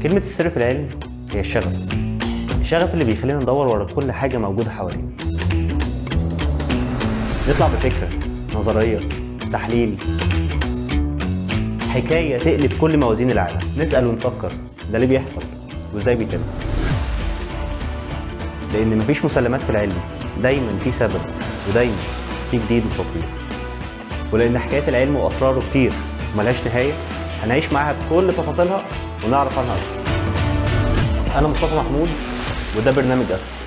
كلمة السر في العلم هي الشغف الشغف اللي بيخلينا ندور ورا كل حاجة موجودة حوالينا نطلع بفكرة نظرية تحليل حكاية تقلب كل موازين العالم نسأل ونفكر ده ليه بيحصل وازاي بيتم لأن مفيش مسلمات في العلم دايما في سبب ودايما في جديد وتطوير ولأن حكايات العلم وأسراره كتير وملهاش نهاية هنعيش معاها بكل تفاصيلها ونعرف عنها أكتر أنا مصطفى محمود وده برنامج أسر